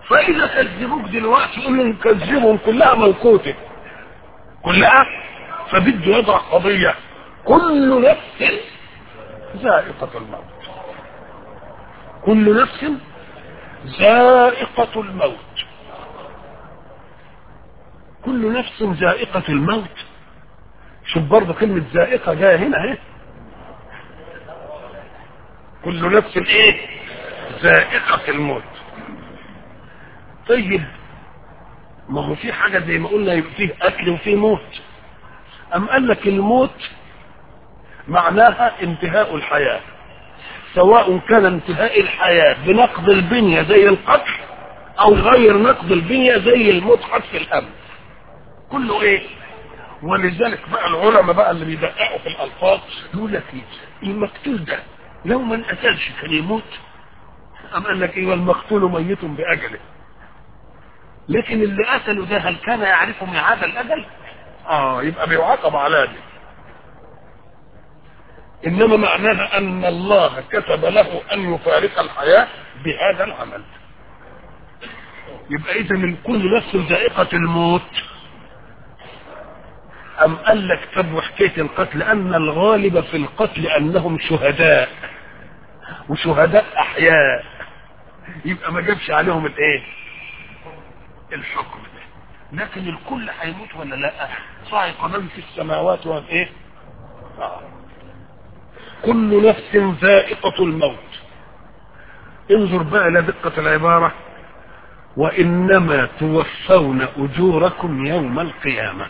فاذا كذبوك دلوقتي قول لهم كذبهم كلها موقوته كلها فبده يضع قضيه كل نفس ذائقه الموت كل نفس ذائقه الموت كل نفس ذائقه الموت شوف برضه كلمه ذائقه جايه هنا اهي كل نفس ايه ذائقه الموت طيب ما هو في حاجة زي ما قلنا يبقى فيه أكل وفيه موت أم قال لك الموت معناها انتهاء الحياة سواء كان انتهاء الحياة بنقض البنية زي القتل أو غير نقض البنية زي الموت حتف الأمن كله إيه ولذلك بقى العلماء بقى اللي بيدققوا في الألفاظ يقول لك إيه المقتول ده لو ما انقتلش كان يموت أم قال لك إيه والمقتول ميت بأجله لكن اللي قتله ده هل كان يعرف ميعاد الاجل اه يبقى بيعاقب على ذلك انما معناها ان الله كتب له ان يفارق الحياه بهذا العمل يبقى اذا من كل نفس ذائقه الموت ام قال لك طب وحكايه القتل ان الغالب في القتل انهم شهداء وشهداء احياء يبقى ما جابش عليهم الايه الحكم ده لكن الكل هيموت ولا لا صاعق من في السماوات والايه آه. كل نفس ذائقة الموت انظر بقى الى دقة العبارة وانما توفون اجوركم يوم القيامة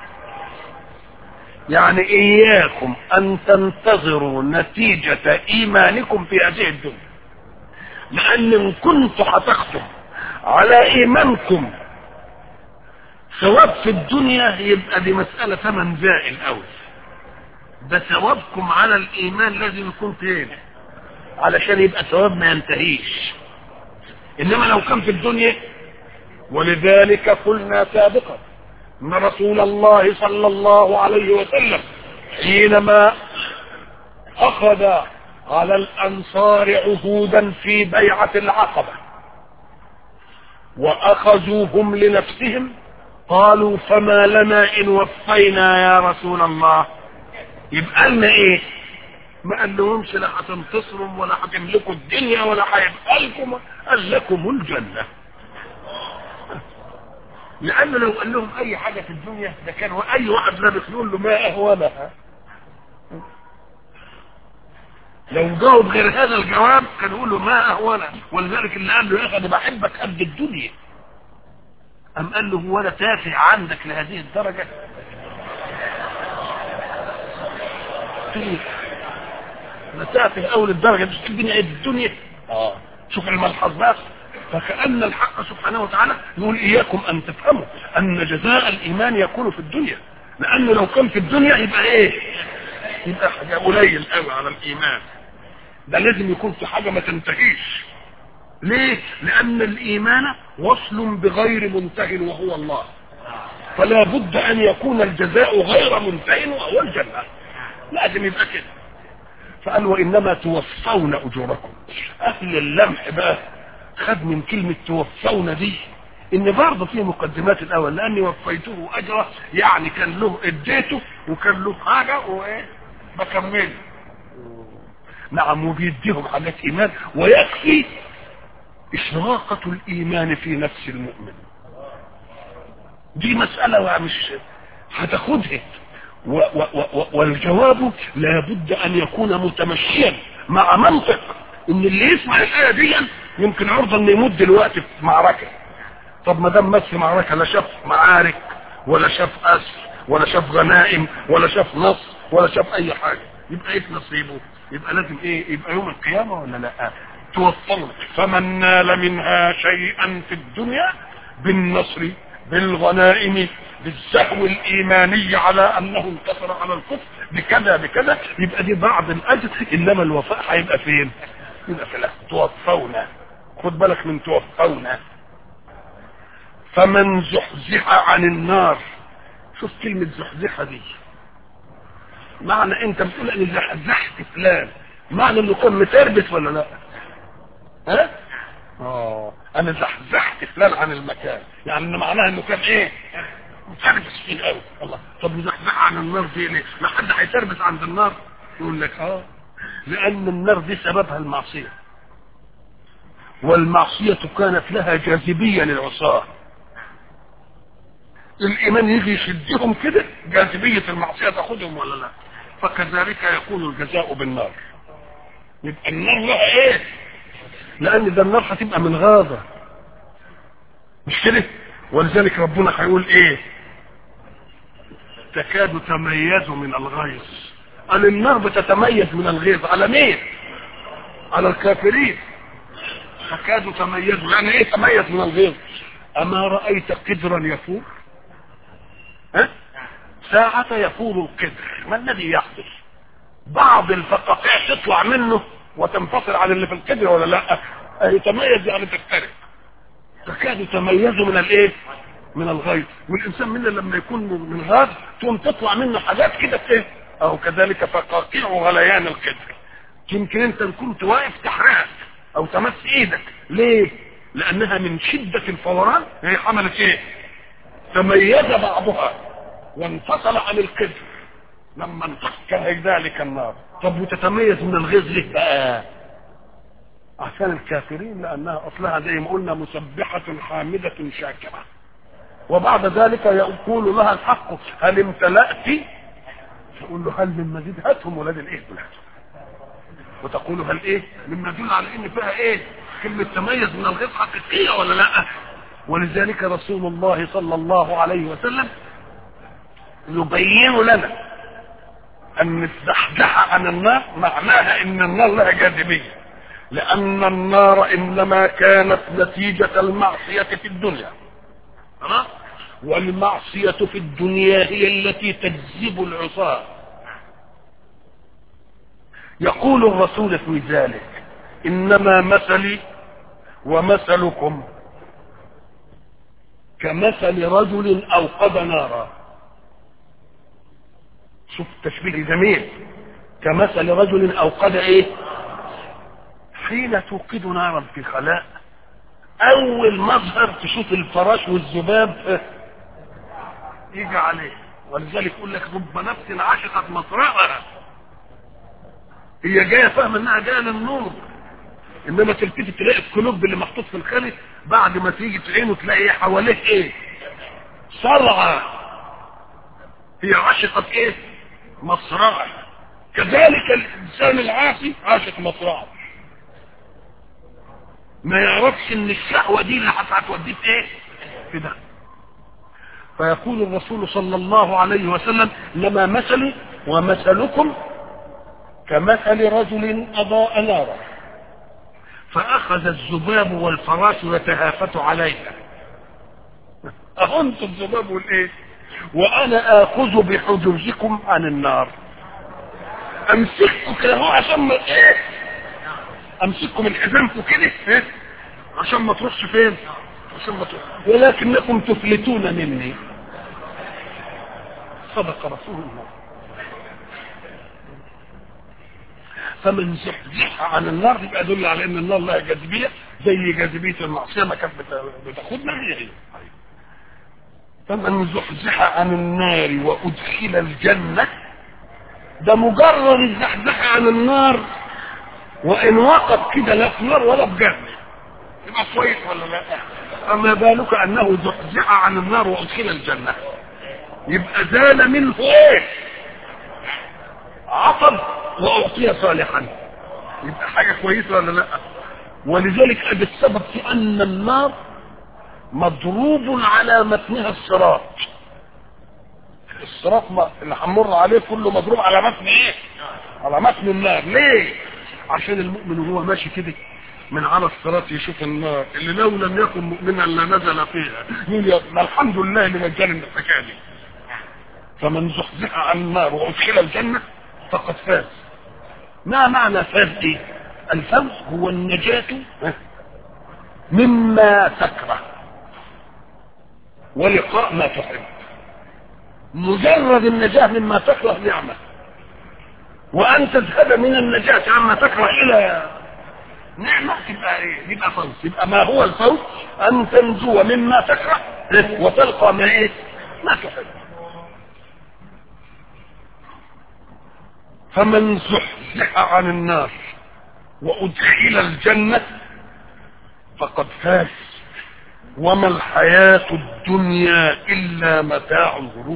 يعني اياكم ان تنتظروا نتيجة ايمانكم في هذه الدنيا لان ان كنتم هتاخدوا على ايمانكم ثواب في الدنيا يبقى دي مسألة ثمن زائل قوي ده ثوابكم على الايمان لازم يكون فين علشان يبقى ثواب ما ينتهيش انما لو كان في الدنيا ولذلك قلنا سابقا ان رسول الله صلى الله عليه وسلم حينما اخذ على الانصار عهودا في بيعه العقبه واخذوهم لنفسهم قالوا فما لنا ان وفينا يا رسول الله يبقى لنا ايه ما قال لهمش لا هتنتصروا ولا هتملكوا الدنيا ولا هيبقى لكم قال لكم الجنه لانه لو قال لهم اي حاجه في الدنيا ده كان اي واحد لابس يقول له ما اهونها لو جاوب غير هذا الجواب كان يقول له ما اهونها ولذلك اللي قال له يا اخي انا بحبك قد الدنيا ام قال له هو انا تافه عندك لهذه الدرجه انا تافه اول الدرجه مش تديني قد الدنيا اه شوف الملحظ بقى فكأن الحق سبحانه وتعالى يقول إياكم أن تفهموا أن جزاء الإيمان يكون في الدنيا لأنه لو كان في الدنيا يبقى إيه؟ يبقى حاجة قليل قوي على الإيمان ده لازم يكون في حاجة ما تنتهيش ليه؟ لأن الإيمان وصل بغير منتهي وهو الله فلا بد أن يكون الجزاء غير منتهي وهو الجنة لازم يبقى كده فقال وإنما توفون أجوركم أهل اللمح بقى خد من كلمة توفون دي ان برضه في مقدمات الاول لاني وفيته اجره يعني كان له اديته وكان له حاجه وايه بكمله نعم وبيديهم حاجات ايمان ويكفي اشراقة الايمان في نفس المؤمن دي مسألة مش هتاخدها و و و والجواب لابد ان يكون متمشيا مع منطق ان اللي يسمع الايه دي يمكن عرضه انه يموت دلوقتي في معركه طب ما دام مات في معركه لا شاف معارك ولا شاف اسر ولا شاف غنائم ولا شاف نصر ولا شاف اي حاجه يبقى ايه نصيبه يبقى لازم ايه يبقى يوم القيامه ولا لا توفر فمن نال منها شيئا في الدنيا بالنصر بالغنائم بالسهو الايماني على انه انتصر على الكفر بكذا بكذا يبقى دي بعض الاجر انما الوفاء هيبقى فين يبقى في الاخر توفونا خد بالك من توفونا فمن زحزح عن النار شوف كلمة زحزحة دي معنى انت بتقول اني زحزحت فلان معنى انه كان متربس ولا لا ها اه انا زحزحت الاستقلال عن المكان يعني إن معناها انه كان ايه متربس فيه قوي الله طب نزحزح عن النار دي ليه ما حد هيتربس عند النار يقول لك اه لان النار دي سببها المعصيه والمعصيه كانت لها جاذبيه للعصاه الايمان يجي يشدهم كده جاذبيه المعصيه تاخدهم ولا لا فكذلك يكون الجزاء بالنار يبقى النار لها ايه لان ده النار هتبقى من غاضه مش كده ولذلك ربنا هيقول ايه تكاد تميز من الغيظ قال النار بتتميز من الغيظ على مين على الكافرين تكاد تميز يعني ايه تميز من الغيظ اما رايت قدرا يفور ها ساعة يفور القدر ما الذي يحدث بعض الفقاقيع تطلع منه وتنفصل عن اللي في القدر ولا لا يتميز يعني تفترق تكاد تميز من الايه من الغيظ والانسان منا لما يكون من غاز تقوم تطلع منه حاجات كده ايه او كذلك فقاقيع غليان القدر يمكن انت كنت واقف تحرقك او تمس ايدك ليه لانها من شدة الفوران هي حملت ايه تميز بعضها وانفصل عن القدر لما انفك ذلك النار طب وتتميز من الغيظ ليه بقى عشان الكافرين لانها اصلها زي ما قلنا مسبحة حامدة شاكرة وبعد ذلك يقول لها الحق هل امتلأت تقول له هل من مزيد هاتهم ولاد الايه دول وتقول هل ايه مما يدل على ان فيها ايه كلمة تميز من الغيظ حقيقية ولا لا ولذلك رسول الله صلى الله عليه وسلم يبين لنا ان الزحزحة عن النار معناها ان النار لها جاذبية لان النار انما كانت نتيجة المعصية في الدنيا خلاص والمعصية في الدنيا هي التي تجذب العصاة يقول الرسول في ذلك انما مثلي ومثلكم كمثل رجل اوقد نارا شوف تشبيه جميل كمثل رجل اوقد ايه حين توقد نارا في خلاء اول مظهر تشوف الفراش والذباب يجي عليه ولذلك يقول لك رب نفس عشقت مصرعها هي جايه فاهمه انها جايه للنور انما تلتفت تلاقي الكلوب اللي محطوط في الخلي بعد ما تيجي تعينه تلاقي حواليه ايه صرعه هي عشقت ايه مصرعه كذلك الانسان العاصي عاشق مصرعه ما يعرفش ان الشهوة دي اللي هتوديه في ايه في ده فيقول الرسول صلى الله عليه وسلم لما مثلي ومثلكم كمثل رجل اضاء نارا فاخذ الذباب والفراش يتهافت عليها اهنت الذباب والايه وانا اخذ بحجوزكم عن النار امسككم كده هو عشان ما ايه امسككم من حزامكم كده إيه؟ عشان ما تروحش فين عشان ما تروح ولكنكم تفلتون مني صدق رسول الله فمن زحزح عن النار يبقى يدل على ان النار لها جاذبيه زي جاذبيه المعصيه ما كانت بتاخدنا هي هي فمن زحزح عن النار وادخل الجنه ده مجرد الزحزحه عن النار وان وقف كده لا في نار ولا في جنه يبقى كويس ولا لا اما بالك انه زحزح عن النار وادخل الجنه يبقى زال منه ايه عطب واعطي صالحا يبقى حاجه كويسه ولا لا ولذلك ادي السبب في ان النار مضروب على متنها الصراط الصراط اللي هنمر عليه كله مضروب على متن ايه على متن النار ليه عشان المؤمن وهو ماشي كده من على الصراط يشوف النار اللي لو لم يكن مؤمنا لنزل فيها يقول يا ما الحمد لله اللي نجاني من الحكايه دي فمن زحزح عن النار وادخل الجنه فقد فاز ما معنى فاز ايه الفوز هو النجاة مما تكره ولقاء ما تحب مجرد النجاة مما تكره نعمة وأن تذهب من النجاة عما تكره إلى نعمة تبقى ايه يبقى فوز يبقى ما هو الفوز ان تنجو مما تكره وتلقى ما ايه ما تحب فمن زحزح عن النار وادخل الجنة فقد فاز وما الحياة الدنيا الا متاع الغرور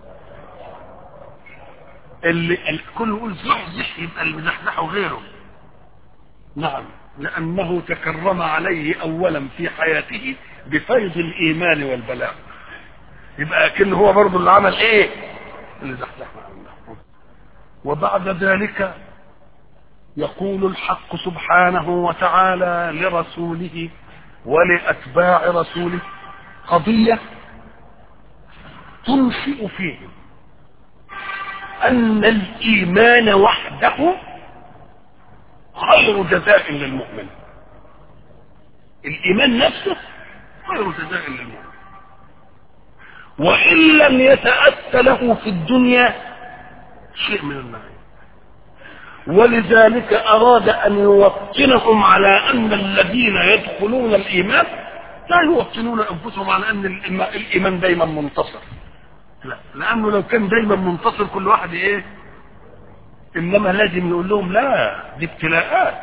اللي الكل يقول زحزح يبقى اللي مزحزحه غيره نعم لأنه تكرم عليه أولا في حياته بفيض الإيمان والبلاء يبقى أكن هو برضه اللي عمل إيه اللي زحزحنا عنه وبعد ذلك يقول الحق سبحانه وتعالى لرسوله ولأتباع رسوله قضية تنشئ فيهم أن الإيمان وحده خير جزاء للمؤمن الإيمان نفسه خير جزاء للمؤمن وإن لم يتأتى له في الدنيا شيء من النعيم ولذلك أراد أن يوطنهم على أن الذين يدخلون الإيمان لا يوطنون أنفسهم على أن الإيمان دايما منتصر لا لأنه لو كان دايما منتصر كل واحد إيه انما لازم نقول لهم لا دي ابتلاءات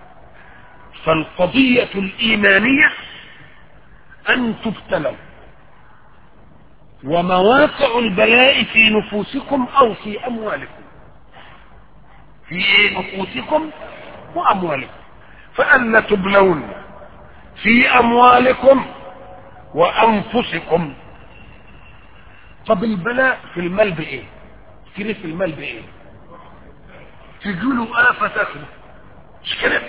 فالقضية الايمانية ان تبتلوا ومواقع البلاء في نفوسكم او في اموالكم في ايه نفوسكم واموالكم فأن تبلون في اموالكم وانفسكم طب البلاء في المال بايه كده في المال بايه تجيله آفة تاكله مش كده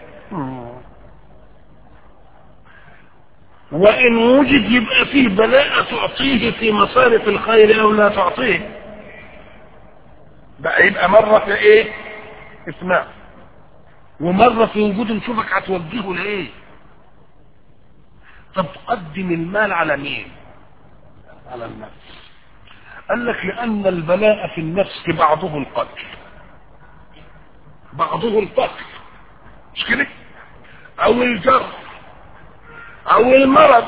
وإن وجد يبقى فيه بلاء تعطيه في مصارف الخير أو لا تعطيه بقى يبقى مرة في إيه اسمع ومرة في وجود نشوفك هتوجهه لإيه طب قدم المال على مين على النفس قال لك لأن البلاء في النفس بعضه القتل بعضه الفقر مش كده او الجرح او المرض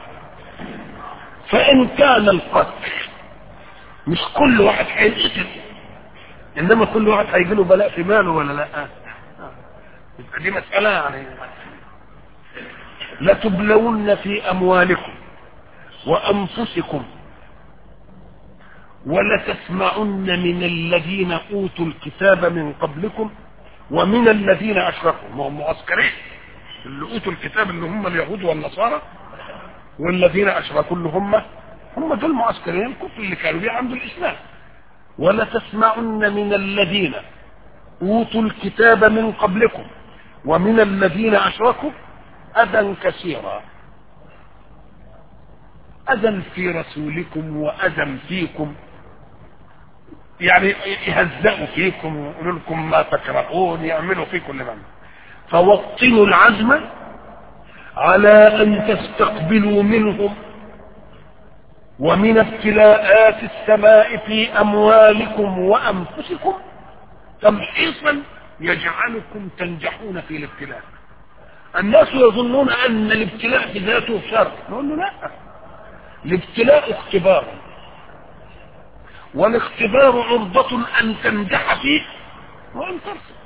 فان كان القتل مش كل واحد هينقتل انما كل واحد هيجي له بلاء في ماله ولا لا يبقى دي مسألة يعني لتبلون في اموالكم وانفسكم ولتسمعن من الذين اوتوا الكتاب من قبلكم ومن الذين اشركوا ما هم معسكرين اللي اوتوا الكتاب اللي هم اليهود والنصارى والذين اشركوا اللي هم هم دول معسكرين الكفر اللي كانوا بيعملوا الاسلام ولتسمعن من الذين اوتوا الكتاب من قبلكم ومن الذين اشركوا اذى كثيرا اذى في رسولكم واذى فيكم يعني يهزئوا فيكم ويقولوا لكم ما تكرهون يعملوا فيكم لمن فوطنوا العزم على ان تستقبلوا منهم ومن ابتلاءات السماء في اموالكم وانفسكم تمحيصا يجعلكم تنجحون في الابتلاء الناس يظنون ان الابتلاء بذاته شر نقول له لا الابتلاء اختبار والاختبار عرضة ان تنجح فيه وان ترسل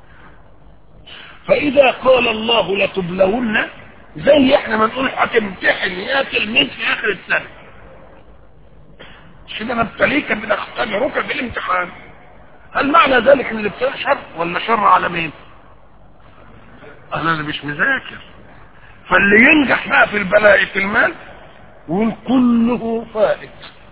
فاذا قال الله لتبلون زي احنا ما نقول هتمتحن يا تلميذ في اخر السنه مش كده نبتليك بنختبرك بالامتحان هل معنى ذلك ان الابتلاء شر ولا شر على مين انا اللي مش مذاكر فاللي ينجح بقى في البلاء في المال يقول كله فائت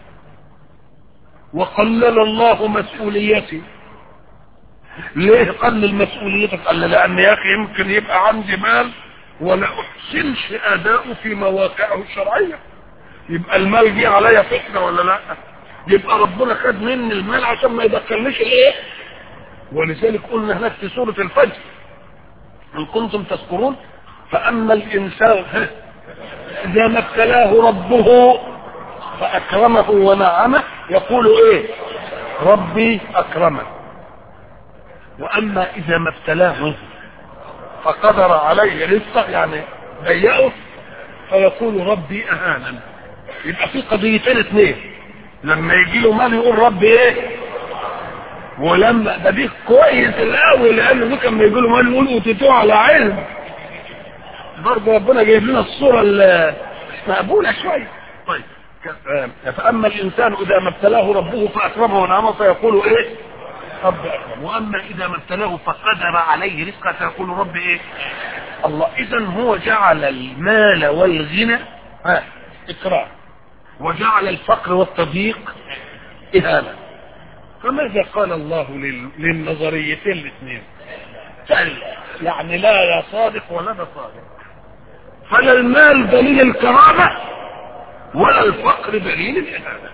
وقلل الله مسؤوليتي ليه قلل مسؤوليتك قال لان يا اخي يمكن يبقى عندي مال ولا احسنش اداؤه في مواقعه الشرعيه يبقى المال جه عليا فتنه ولا لا يبقى ربنا خد مني المال عشان ما يدخلنيش الايه ولذلك قلنا هناك في سوره الفجر ان كنتم تذكرون فاما الانسان اذا ما ابتلاه ربه فاكرمه ونعمه يقول ايه ربي اكرمن واما اذا ما ابتلاه فقدر عليه رزقه يعني ضيقه فيقول ربي اهانا يبقى في قضيتين اثنين لما يجي له مال يقول ربي ايه ولما ده دي كويس الاول لانه دي كان يجي له مال يقول اوتيتوه على علم برضه ربنا جايب لنا الصوره المقبوله شويه طيب فاما الانسان اذا ما ابتلاه ربه فاكرمه ونعمه فيقول ايه رب اكرم واما اذا ما ابتلاه فقدر عليه رزقه فيقول رب ايه الله اذا هو جعل المال والغنى ها اكرام وجعل الفقر والتضييق اهانه فماذا قال الله لل... للنظريتين الاثنين كلا يعني لا يا صادق ولا ده صادق فلا المال دليل الكرامة ولا الفقر دليل الإهانة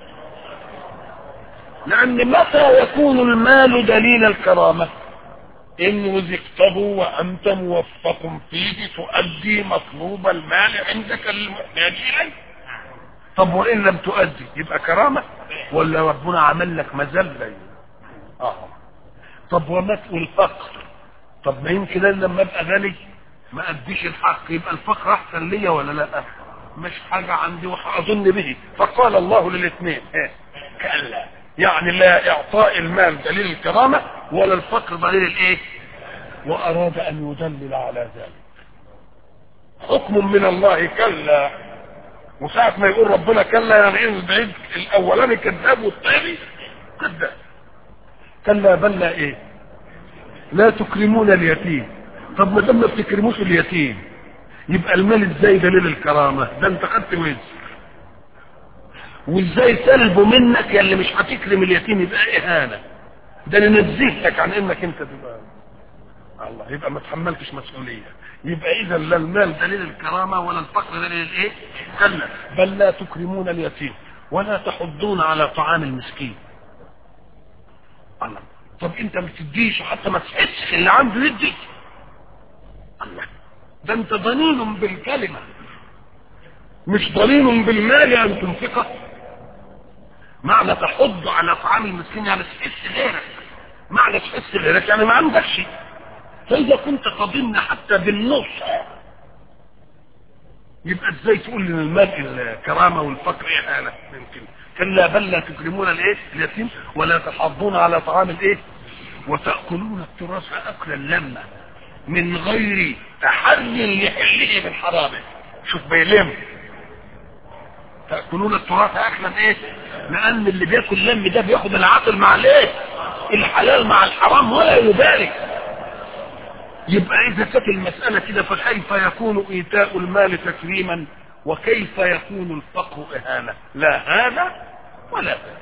لأن متى يكون المال دليل الكرامة إن رزقته وأنت موفق فيه تؤدي مطلوب المال عندك للمحتاج إليه طب وإن لم تؤدي يبقى كرامة ولا ربنا عمل لك مذلة اه طب وما تقول الفقر طب ما يمكن انا لما ابقى غني ما اديش الحق يبقى الفقر احسن ليا ولا لا مش حاجة عندي وأظن به فقال الله للاثنين إيه؟ كلا يعني لا إعطاء المال دليل الكرامة ولا الفقر دليل الإيه وأراد أن يدلل على ذلك حكم من الله كلا وساعة ما يقول ربنا كلا يعني ايه البعيد الاولاني كذاب والثاني كذاب كلا بل لا ايه لا تكرمون اليتيم طب ما دام ما بتكرموش اليتيم يبقى المال ازاي دليل الكرامة ده انت خدت وزر وازاي سلبه منك يا اللي مش هتكرم اليتيم يبقى اهانة ده ننزهك عن انك انت تبقى الله يبقى ما تحملتش مسؤولية يبقى اذا لا المال دليل الكرامة ولا الفقر دليل الايه كلا بل لا تكرمون اليتيم ولا تحضون على طعام المسكين الله طب انت ما تديش حتى ما تحسش اللي عنده يدي الله ده انت ضنين بالكلمة مش ضنين بالمال ان تنفقه معنى تحض على طعام المسكين يعني تحس غيرك معنى تحس غيرك يعني ما عندكش فإذا كنت تضن حتى بالنص يبقى ازاي تقول ان المال الكرامة والفقر اهانة يمكن كلا بل لا تكرمون الايه اليتيم ولا تحضون على طعام الايه وتأكلون التراث أكلا لما من غير تحري لحله من حرامه شوف بيلم تأكلون التراث أكلا ايه لأن اللي بياكل لم ده بياخد العقل مع الايه الحلال مع الحرام ولا يبالي يبقى إذا كانت المسألة كده فكيف يكون إيتاء المال تكريما وكيف يكون الفقر إهانة لا هذا ولا ذاك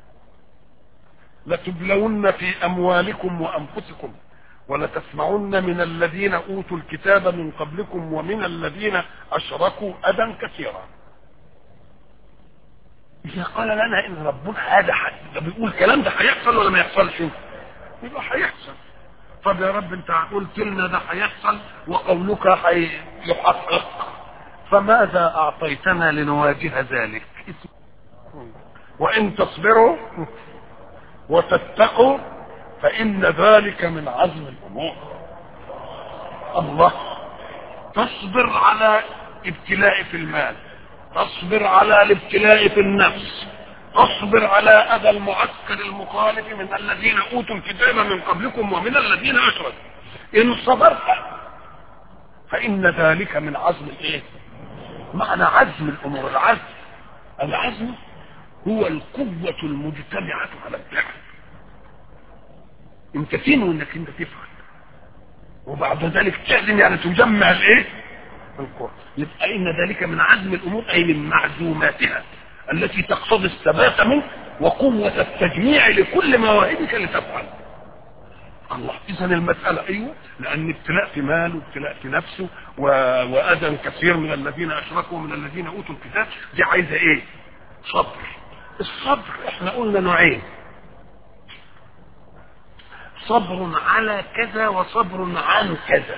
لتبلون في أموالكم وأنفسكم ولتسمعن من الذين أوتوا الكتاب من قبلكم ومن الذين أشركوا أذى كثيرا إذا قال لنا إن ربنا هذا ده بيقول الكلام ده هيحصل ولا ما يحصلش يبقى هيحصل طب يا رب انت قلت لنا ده هيحصل وقولك هيحقق فماذا اعطيتنا لنواجه ذلك وان تصبروا وتتقوا فان ذلك من عزم الامور الله تصبر على ابتلاء في المال تصبر على الابتلاء في النفس اصبر على اذى المعسكر المخالف من الذين اوتوا الكتاب من قبلكم ومن الذين اشركوا ان صبرت فان ذلك من عزم الايه معنى عزم الامور العزم العزم هو القوة المجتمعة على الفعل انت تنوي انك انت تفعل وبعد ذلك تعلن يعني تجمع الايه القوة يبقى ان ذلك من عزم الامور اي من معزوماتها التي تقتضي الثبات منه وقوة التجميع لكل مواهبك لتفعل الله اذا المسألة ايوه لان ابتلاء في مال وابتلاء في نفسه و... واذى كثير من الذين اشركوا من الذين اوتوا الكتاب دي عايزة ايه صبر الصبر احنا قلنا نوعين صبر على كذا وصبر عن كذا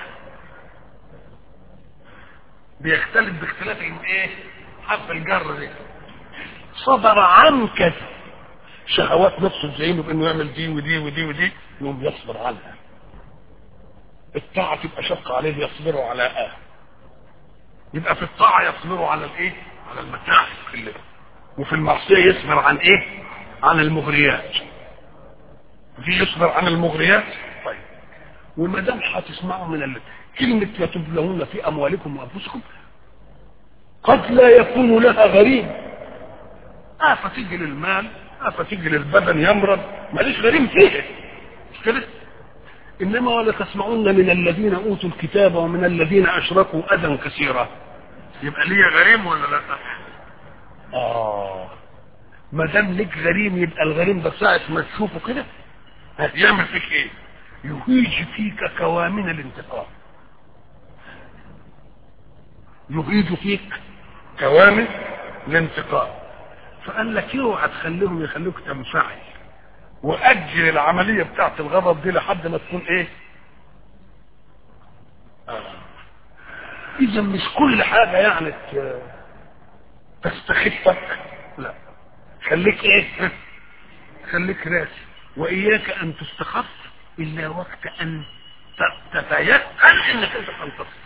بيختلف باختلاف ايه حرف الجر دي صبر عن كذا شهوات نفسه تزينه بانه يعمل دي ودي ودي ودي يقوم يصبر عنها الطاعة تبقى شقة عليه يصبروا على آه يبقى في الطاعة يصبروا على الايه على المتاعب اللي وفي المعصية يصبر عن ايه عن المغريات في يصبر عن المغريات طيب وما دام هتسمعوا من ال... كلمة لتبلغون في أموالكم وأنفسكم قد لا يكون لها غريب آفة تيجي للمال آفة تيجي للبدن يمرض ماليش غريم فيه مش كده إنما ولا تسمعون من الذين أوتوا الكتاب ومن الذين أشركوا أذى كثيرا يبقى ليا غريم ولا لا آه ما دام ليك غريم يبقى الغريم ده ساعة ما تشوفه كده هيعمل فيك ايه يهيج فيك كوامن الانتقام يهيج فيك كوامن الانتقام فقال لك اوعى تخليهم يخلوك تنفعل واجل العمليه بتاعت الغضب دي لحد ما تكون ايه آه. اذا مش كل حاجه يعني ت- تستخفك لا خليك ايه خليك راسي واياك ان تستخف الا وقت ان ت- تتيقن انك انت تنتصر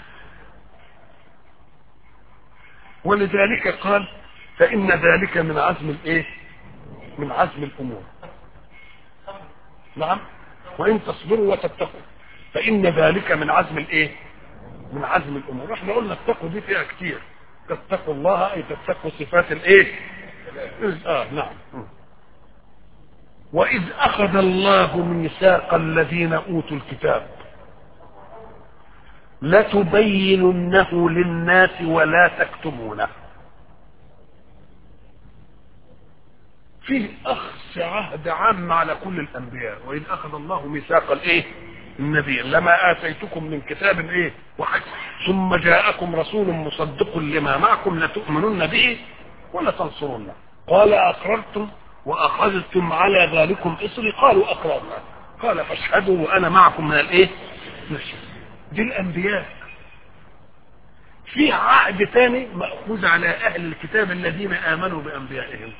ولذلك قال فان ذلك من عزم الايه من عزم الامور نعم وان تصبروا وتتقوا فان ذلك من عزم الايه من عزم الامور احنا قلنا التقوى دي فيها كتير تتقوا الله اي تتقوا صفات الايه اه نعم واذ اخذ الله ميثاق الذين اوتوا الكتاب لتبيننه للناس ولا تكتمونه فيه اخذ عهد عام على كل الانبياء واذ اخذ الله ميثاق الايه النبي لما اتيتكم من كتاب ايه وحكم ثم جاءكم رسول مصدق لما معكم لتؤمنن به ولا تنصرونه قال اقررتم واخذتم على ذلكم اصري قالوا اقررنا قال فاشهدوا وانا معكم من الايه نشهد دي الانبياء في عهد ثاني ماخوذ على اهل الكتاب الذين امنوا بانبيائهم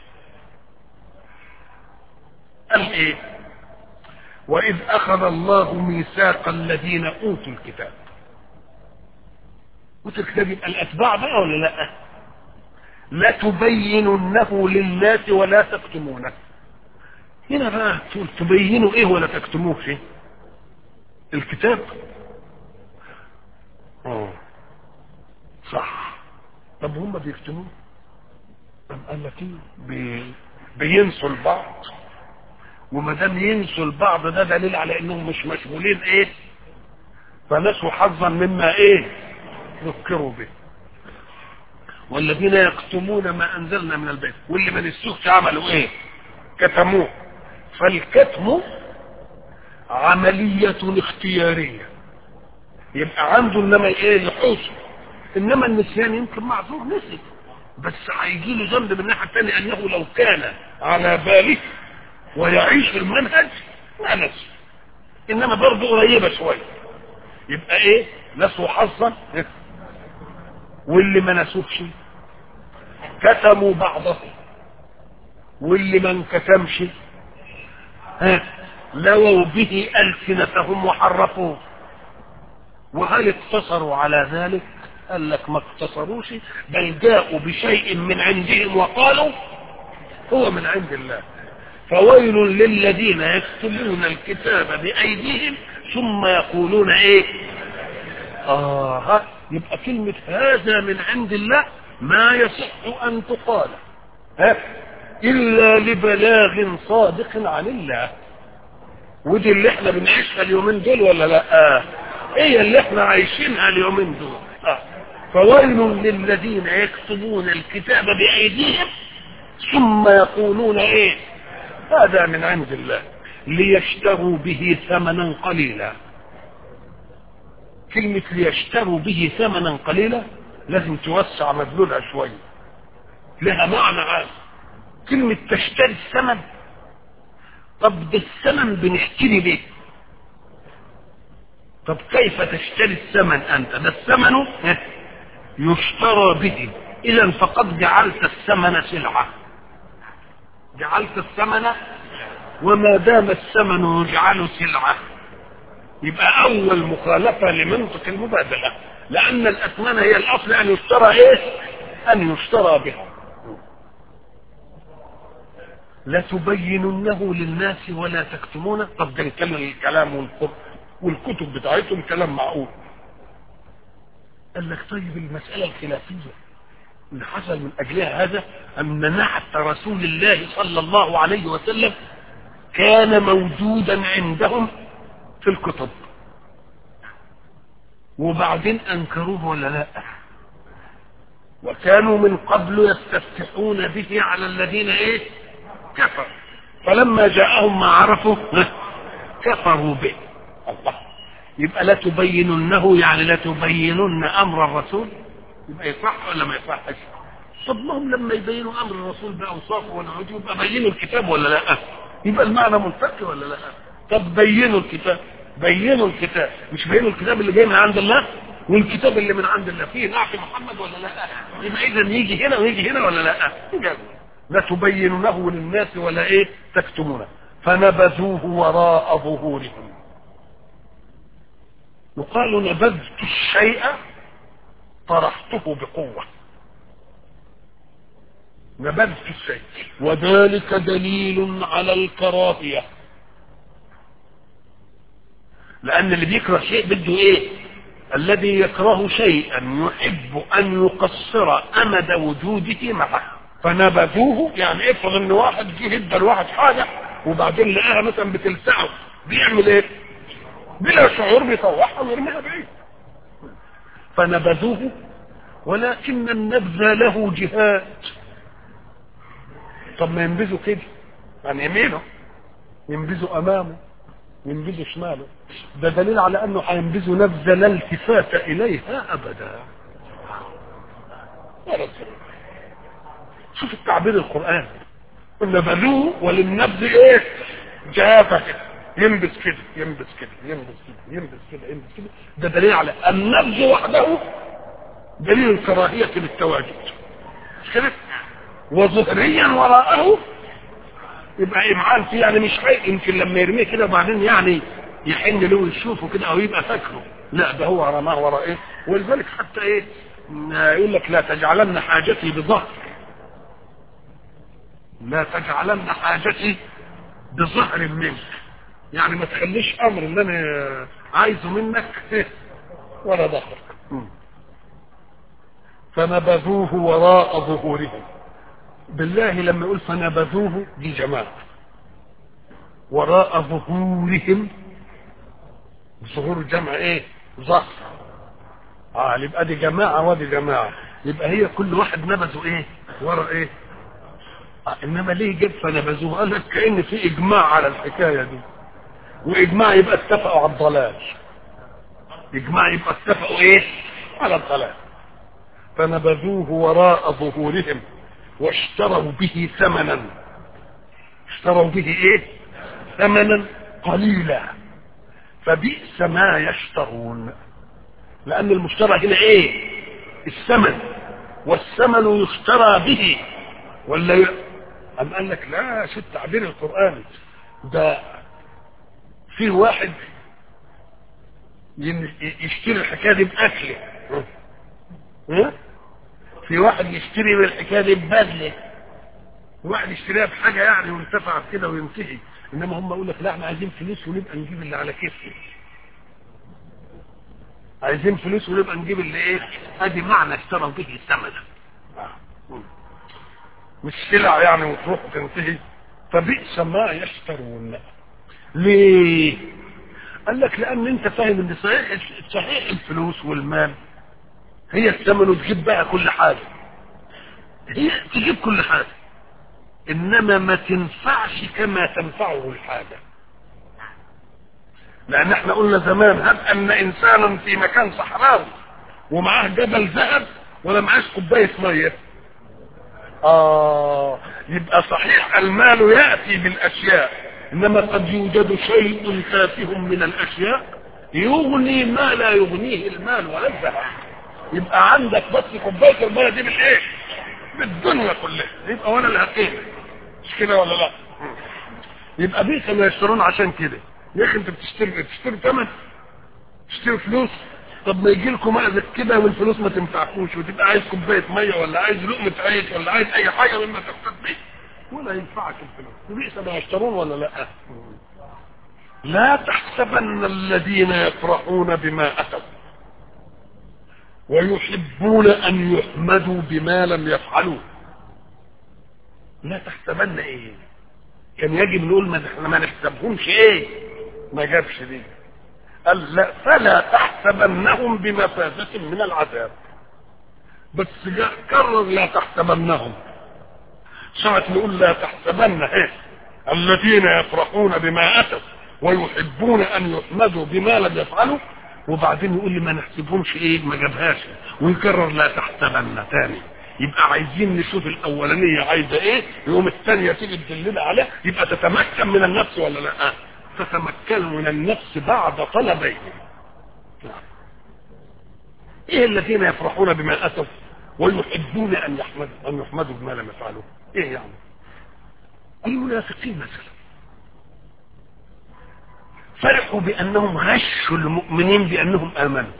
قال ايه واذ اخذ الله ميثاق الذين اوتوا الكتاب اوتوا الكتاب يبقى الاتباع بقى ولا لا لتبيننه للناس ولا تكتمونه هنا بقى تقول تبينوا ايه ولا تكتموه ايه الكتاب اه صح طب هم بيكتموه طب قال لك ايه بي... بينسوا البعض وما دام ينسوا البعض ده دليل على انهم مش مشغولين ايه فنسوا حظا مما ايه ذكروا به والذين يكتمون ما انزلنا من البيت واللي ما نسوش عملوا ايه كتموه فالكتم عملية اختيارية يبقى عنده انما ايه يحوسه انما النسيان يمكن معذور نسي بس هيجي له ذنب من الناحيه الثانيه انه لو كان على باله ويعيش المنهج ما نسي انما برضه قريبه شويه يبقى ايه نسوا حظا واللي ما نسوش كتموا بعضه واللي ما انكتمش ها لووا به السنتهم وحرفوه وهل اقتصروا على ذلك قال لك ما اقتصروش بل جاءوا بشيء من عندهم وقالوا هو من عند الله فويل للذين يكتبون الكتاب بأيديهم ثم يقولون ايه آه يبقى كلمة هذا من عند الله ما يصح أن تقال ها إلا لبلاغ صادق عن الله ودي اللي احنا بنعيشها اليومين دول ولا لا آه. هي اللي احنا عايشينها اليومين دول آه. فويل للذين يكتبون الكتاب بأيديهم ثم يقولون ايه هذا من عند الله ليشتروا به ثمنا قليلا كلمة ليشتروا به ثمنا قليلا لازم توسع مدلولها شوية لها معنى عام كلمة تشتري الثمن طب ده الثمن بنشتري ليه طب كيف تشتري الثمن انت ده الثمن يشترى به اذا فقد جعلت الثمن سلعة جعلت الثمن وما دام الثمن يجعل سلعة يبقى اول مخالفه لمنطق المبادله لان الاثمان هي الاصل ان يشترى ايه ان يشترى بها لتبيننه للناس ولا تكتمونه طب ده نتكلم الكلام والقرآن والكتب بتاعتهم كلام معقول قال لك طيب المسألة الخلافية اللي حصل من أجلها هذا أن نعت رسول الله صلى الله عليه وسلم كان موجودا عندهم في الكتب وبعدين أنكروه ولا لا وكانوا من قبل يستفتحون به على الذين ايه كفروا فلما جاءهم ما عرفوا كفروا به الله يبقى لا تبيننه يعني لا تبينن امر الرسول يبقى يصح ولا ما يصحش طب ما هم لما يبينوا امر الرسول باوصافه ونعوده يبقى بينوا الكتاب ولا لا يبقى المعنى منفك ولا لا طب بينوا الكتاب بينوا الكتاب مش بينوا الكتاب اللي جاي من عند الله والكتاب اللي من عند الله فيه نعت محمد ولا لا يبقى اذا يجي هنا ويجي هنا ولا لا لا تبينونه للناس ولا ايه تكتمونه فنبذوه وراء ظهورهم يقال نبذت الشيء طرحته بقوة نبذت الشيء وذلك دليل على الكراهية لأن اللي بيكره شيء بده إيه الذي يكره شيئا يحب أن يقصر أمد وجوده معه فنبذوه يعني افرض ان واحد جه ادى لواحد حاجه وبعدين لقاها مثلا بتلسعه بيعمل ايه؟ بلا شعور بيطوعها ويرميها بعيد فنبذوه ولكن النبذ له جهات طب ما ينبذوا كده عن يمينه ينبذوا امامه ينبذوا شماله ده دليل على انه هينبذوا نبذه لا التفات اليها ابدا شوف التعبير القرآن نبذوه وللنبذ ايه جافة كده ينبذ كده ينبذ كده ينبذ كده ينبذ كده ينبذ كده ده دليل على النبذ وحده دليل الكراهية بالتواجد مش كده وظهريا وراءه يبقى إمعان فيه يعني مش حقيقي يمكن لما يرميه كده وبعدين يعني يحن له ويشوفه كده او يبقى فاكره لا ده هو رماه وراء ايه ولذلك حتى ايه يقول لك لا تجعلن حاجتي بظهر لا تجعلن حاجتي بظهر منك يعني ما تخليش امر اللي انا عايزه منك ولا ظهرك فنبذوه وراء ظهورهم بالله لما يقول فنبذوه دي جماعة وراء ظهورهم ظهور جمع ايه ظهر اه يبقى دي جماعة ودي جماعة يبقى هي كل واحد نبذه ايه ورا ايه آه انما ليه جاب فنبذوه قال لك كأن في اجماع على الحكاية دي واجماع يبقى اتفقوا على الضلال اجماع يبقى اتفقوا ايه على الضلال فنبذوه وراء ظهورهم واشتروا به ثمنا اشتروا به ايه ثمنا قليلا فبئس ما يشترون لان المشترى هنا ايه الثمن والثمن يشترى به ولا ي... أم قال لك لا شو التعبير القرآني ده في واحد يشتري الحكاية دي بأكله ها؟ في واحد يشتري بالحكاية دي ببدله واحد يشتريها بحاجة يعني وانتفع كده وينتهي انما هم يقول لك لا احنا عايزين فلوس ونبقى نجيب اللي على كيفنا عايزين فلوس ونبقى نجيب اللي ايه ادي معنى اشتروا به ثمنا مش سلع يعني وتروح وتنتهي فبئس ما يشترون ليه قال لك لان انت فاهم ان صحيح صحيح الفلوس والمال هي الثمن وتجيب بقى كل حاجه هي تجيب كل حاجه انما ما تنفعش كما تنفعه الحاجه لان احنا قلنا زمان هب ان انسانا في مكان صحراوي ومعاه جبل ذهب ولا معاش كوبايه ميه اه يبقى صحيح المال ياتي بالاشياء انما قد يوجد شيء تافه من الاشياء يغني ما لا يغنيه المال ولا الذهب يبقى عندك بس كوبايه الميه دي بالايه بالدنيا كلها يبقى وانا اللي هقيم مش كده ولا لا يبقى بيس ما يشترون عشان كده يا اخي انت بتشتري بتشتري ثمن تشتري فلوس طب ما يجي لكم مأزق كده والفلوس ما تنفعكوش وتبقى عايز كوبايه ميه ولا عايز لقمه عيش ولا عايز اي حاجه مما تقتد به ولا ينفعك الفلوس وبئس ما يشترون ولا لا لا تحسبن الذين يفرحون بما اتوا ويحبون ان يحمدوا بما لم يفعلوا لا تحسبن ايه كان يجب نقول ما احنا ما نحسبهمش ايه ما جابش دي قال لا فلا تحسبنهم بمفازة من العذاب بس جاء كرر لا تحسبنهم ساعة نقول لا تحسبن ايه الذين يفرحون بما اتوا ويحبون ان يحمدوا بما لم يفعلوا وبعدين يقول لي ما نحسبهمش ايه ما جابهاش ويكرر لا تحسبن تاني يبقى عايزين نشوف الاولانيه عايزه ايه يقوم الثانيه تيجي تدلنا عليها يبقى تتمكن من النفس ولا لا تتمكن من النفس بعد طلبين ايه الذين يفرحون بما اتوا ويحبون ان يحمدوا ان يحمدوا بما لم يفعلوا ايه يعني المنافقين مثلا فرحوا بانهم غشوا المؤمنين بانهم امنوا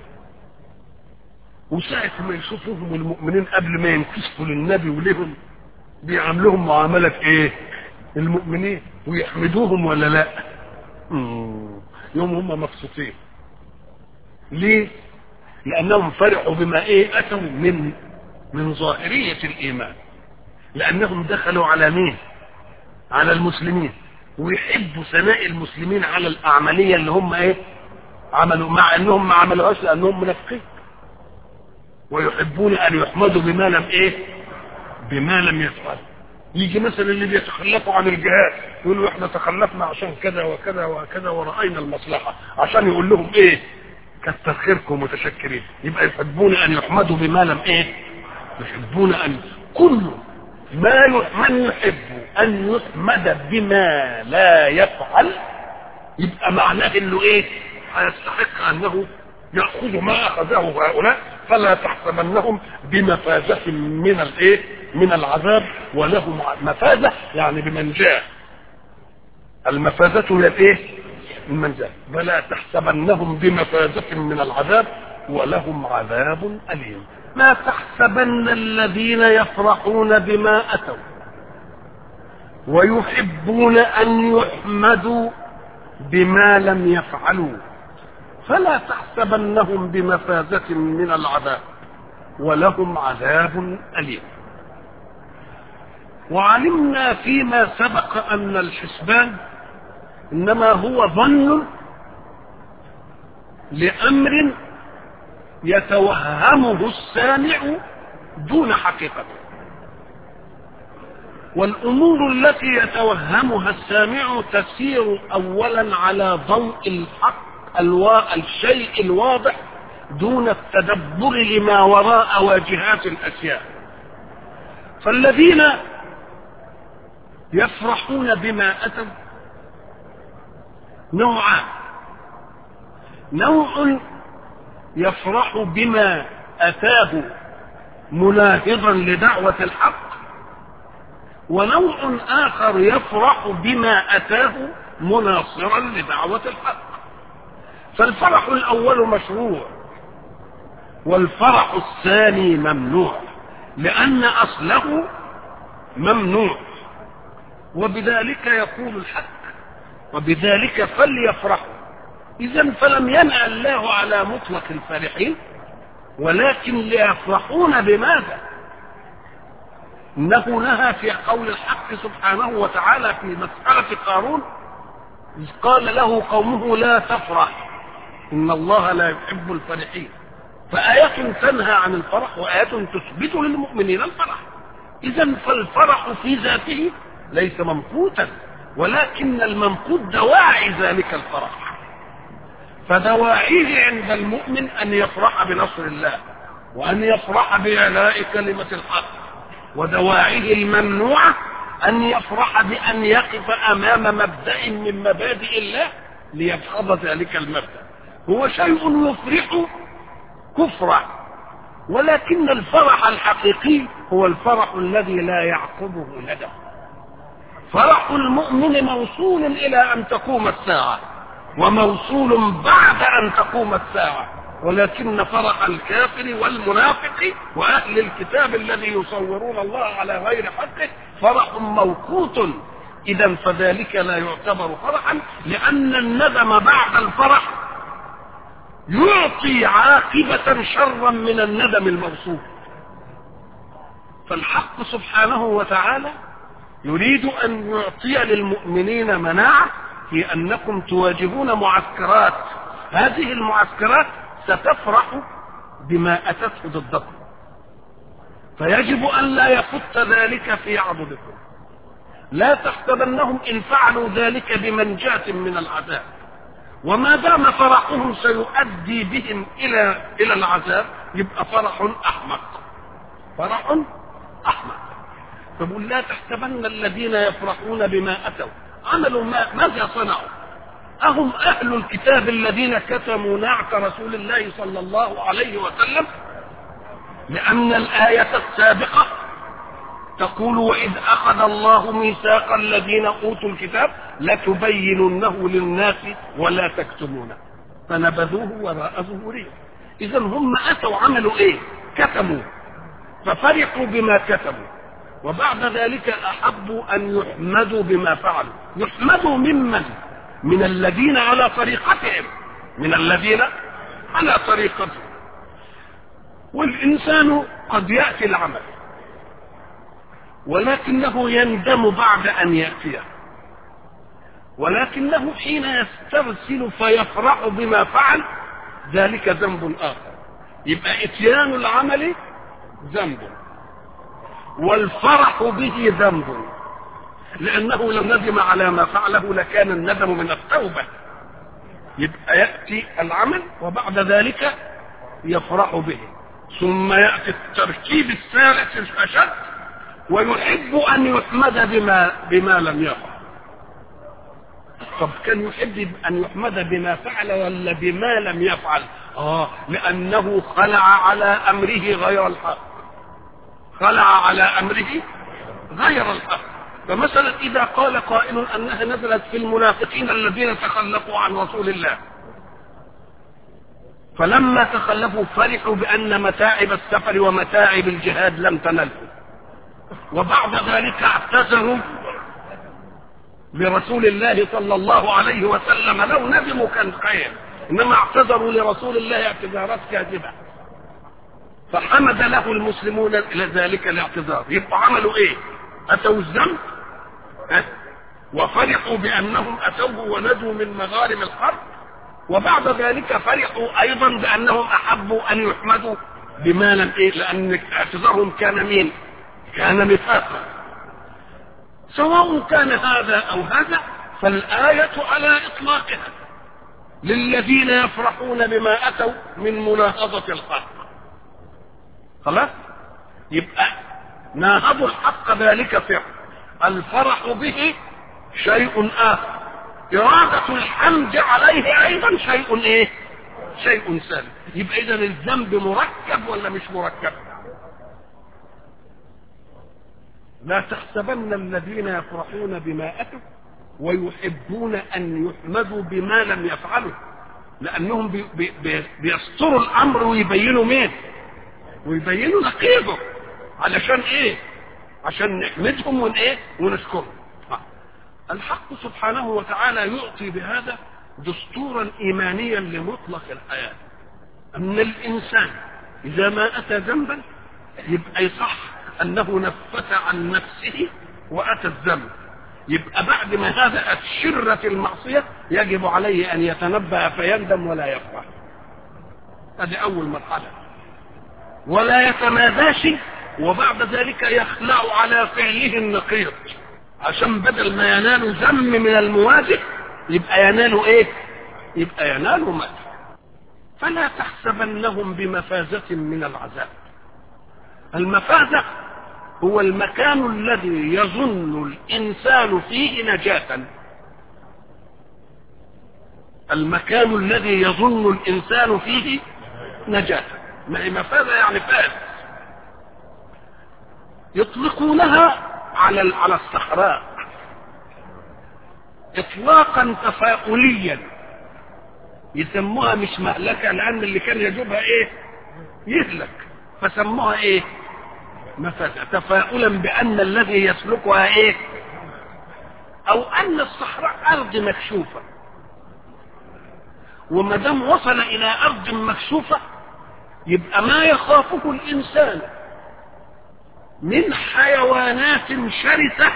وساعة ما يشوفوهم المؤمنين قبل ما ينكسفوا للنبي ولهم بيعاملوهم معاملة ايه المؤمنين ويحمدوهم ولا لا مم. يوم هم مبسوطين ليه لانهم فرحوا بما ايه اتوا من من ظاهرية الايمان لانهم دخلوا على مين على المسلمين ويحبوا ثناء المسلمين على الاعمالية اللي هم ايه عملوا مع انهم ما عملوهاش لانهم منافقين ويحبون ان يحمدوا بما لم ايه بما لم يفعل يجي مثلا اللي بيتخلفوا عن الجهاد يقولوا احنا تخلفنا عشان كذا وكذا وكذا ورأينا المصلحة عشان يقول لهم ايه كتر خيركم متشكرين يبقى يحبون ان يحمدوا بما لم ايه يحبون ان كل ما من يحب ان يحمد بما لا يفعل يبقى معناه انه ايه هيستحق انه يأخذ ما أخذه هؤلاء فلا تحسبنهم بمفازة من الايه من العذاب ولهم مفازة يعني بمنجاة المفازة هي الايه المنجاة فلا تحسبنهم بمفازة من العذاب ولهم عذاب أليم ما تحسبن الذين يفرحون بما أتوا ويحبون أن يحمدوا بما لم يفعلوا فلا تحسبنهم بمفازة من العذاب ولهم عذاب أليم وعلمنا فيما سبق أن الحسبان إنما هو ظن لأمر يتوهمه السامع دون حقيقة والأمور التي يتوهمها السامع تسير أولا على ضوء الحق الوا... الشيء الواضح دون التدبر لما وراء واجهات الاشياء فالذين يفرحون بما اتوا نوعان نوع يفرح بما اتاه مناهضا لدعوه الحق ونوع اخر يفرح بما اتاه مناصرا لدعوه الحق فالفرح الاول مشروع والفرح الثاني ممنوع لان اصله ممنوع وبذلك يقول الحق وبذلك فليفرحوا اذا فلم ينهى الله على مطلق الفرحين ولكن ليفرحون بماذا انه نهى في قول الحق سبحانه وتعالى في مساله قارون إذ قال له قومه لا تفرح إن الله لا يحب الفرحين فآيات تنهى عن الفرح وآيات تثبت للمؤمنين الفرح إذا فالفرح في ذاته ليس ممقوتا ولكن الممقوت دواعي ذلك الفرح فدواعيه عند المؤمن أن يفرح بنصر الله وأن يفرح بإعلاء كلمة الحق ودواعيه الممنوعة أن يفرح بأن يقف أمام مبدأ من مبادئ الله ليدحض ذلك المبدأ هو شيء يفرح كفرا ولكن الفرح الحقيقي هو الفرح الذي لا يعقبه ندم فرح المؤمن موصول الى ان تقوم الساعه وموصول بعد أن تقوم الساعة ولكن فرح الكافر والمنافق وأهل الكتاب الذي يصورون الله على غير حقه فرح موقوت إذا فذلك لا يعتبر فرحا لأن الندم بعد الفرح يعطي عاقبة شرا من الندم الموصوف فالحق سبحانه وتعالى يريد أن يعطي للمؤمنين مناعة في أنكم تواجهون معسكرات هذه المعسكرات ستفرح بما أتته ضدكم فيجب أن لا يفت ذلك في عضدكم لا تحسبنهم إن فعلوا ذلك بمنجاة من العذاب وما دام فرحهم سيؤدي بهم إلى إلى العذاب يبقى فرح أحمق فرح أحمق فبقول لا تحسبن الذين يفرحون بما أتوا عملوا ما ماذا صنعوا أهم أهل الكتاب الذين كتموا نعت رسول الله صلى الله عليه وسلم لأن الآية السابقة تقول وإذ أخذ الله ميثاق الذين أوتوا الكتاب لتبيننه للناس ولا تكتمونه فنبذوه وراء ظهورهم إذا هم أتوا عملوا إيه؟ كتموا ففرحوا بما كتبوا وبعد ذلك أحبوا أن يحمدوا بما فعلوا يحمدوا ممن من الذين على طريقتهم من الذين على طريقتهم والإنسان قد يأتي العمل ولكنه يندم بعد أن يأتيه ولكنه حين يسترسل فيفرح بما فعل ذلك ذنب آخر يبقى إتيان العمل ذنب والفرح به ذنب لأنه لو ندم على ما فعله لكان الندم من التوبة يبقى يأتي العمل وبعد ذلك يفرح به ثم يأتي التركيب الثالث الأشد ويحب أن يحمد بما بما لم يفعل طب كان يحب أن يحمد بما فعل ولا بما لم يفعل آه لأنه خلع على أمره غير الحق خلع على أمره غير الحق فمثلا إذا قال قائل أنها نزلت في المنافقين الذين تخلفوا عن رسول الله فلما تخلفوا فرحوا بأن متاعب السفر ومتاعب الجهاد لم تنلهم وبعد ذلك اعتذروا لرسول الله صلى الله عليه وسلم لو ندموا كان خير انما اعتذروا لرسول الله اعتذارات كاذبه فحمد له المسلمون الى ذلك الاعتذار يبقى عملوا ايه اتوا الذنب أه؟ وفرحوا بانهم اتوه وندوا من مغارم الحرب وبعد ذلك فرحوا ايضا بانهم احبوا ان يحمدوا بما لم ايه لان اعتذارهم كان مين كان نفاقا سواء كان هذا او هذا فالايه على اطلاقها للذين يفرحون بما اتوا من مناهضه الحق خلاص يبقى ناهضوا الحق ذلك فعل الفرح به شيء اخر إرادة الحمد عليه أيضا شيء إيه؟ شيء سالم يبقى إذا الذنب مركب ولا مش مركب؟ لا تحسبن الذين يفرحون بما أتوا ويحبون أن يحمدوا بما لم يفعلوا لأنهم بي بي بيستروا الأمر ويبينوا مين؟ ويبينوا نقيضه علشان إيه؟ عشان نحمدهم ون إيه؟ ونشكرهم الحق سبحانه وتعالى يعطي بهذا دستورا ايمانيا لمطلق الحياه ان الانسان اذا ما اتى ذنبا يبقى يصح انه نفت عن نفسه واتى الذنب يبقى بعد ما هذا شرة المعصية يجب عليه أن يتنبه فيندم ولا يفرح هذه أول مرحلة ولا يتماداش وبعد ذلك يخلع على فعله النقيض عشان بدل ما ينالوا ذم من المواجه يبقى ينالوا ايه يبقى ينالوا مدح فلا تحسبنهم بمفازة من العذاب المفازة هو المكان الذي يظن الإنسان فيه نجاة المكان الذي يظن الإنسان فيه نجاة ما هي مفازة يعني فاز يطلقونها على على الصحراء اطلاقا تفاؤليا يسموها مش مهلكة لأن اللي كان يجوبها إيه يهلك فسموها إيه مفازة تفاؤلا بأن الذي يسلكها إيه أو أن الصحراء أرض مكشوفة وما دام وصل إلى أرض مكشوفة يبقى ما يخافه الإنسان من حيوانات شرسة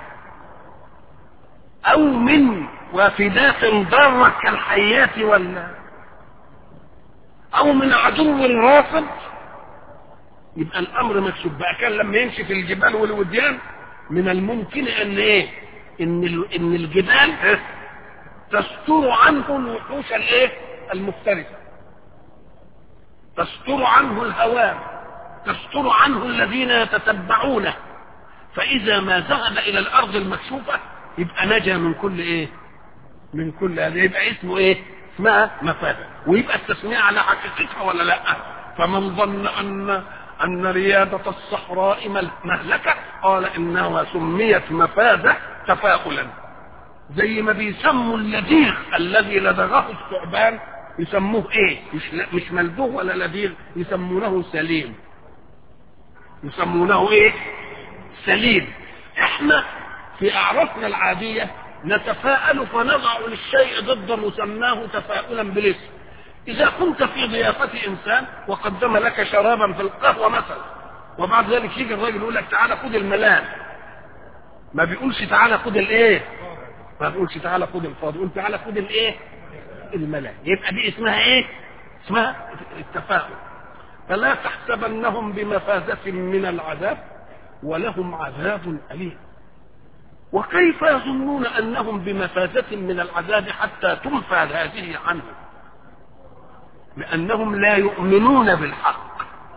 أو من وافدات ضارة كالحيات ولا أو من عدو رافض يبقى الأمر مكشوف بقى كان لما يمشي في الجبال والوديان من الممكن أن إيه؟ إن ال- إن الجبال إيه؟ تستر عنه الوحوش الإيه؟ المفترسة تستر عنه الهوام تستر عنه الذين يتتبعونه فإذا ما ذهب إلى الأرض المكشوفة يبقى نجا من كل إيه؟ من كل هذا يبقى اسمه إيه؟ اسمها مفادة ويبقى التسمية على حقيقتها ولا لا؟ فمن ظن أن أن ريادة الصحراء مل- مهلكة قال إنها سميت مفادة تفاؤلا زي ما بيسموا اللديغ الذي لدغه الثعبان يسموه ايه مش مش ملدوغ ولا لديغ يسمونه سليم يسمونه ايه سليم احنا في اعرافنا العاديه نتفاءل فنضع للشيء ضد مسماه تفاؤلا بالاسم اذا كنت في ضيافه انسان وقدم لك شرابا في القهوه مثلا وبعد ذلك يجي الراجل يقول لك تعالى خد الملان ما بيقولش تعالى خد الايه ما بيقولش تعالى خد الفاضي يقول تعالى خد الايه الملان يبقى دي اسمها ايه اسمها التفاؤل فلا تحسبنهم بمفازة من العذاب ولهم عذاب أليم وكيف يظنون أنهم بمفازة من العذاب حتى تنفى هذه عنهم لأنهم لا يؤمنون بالحق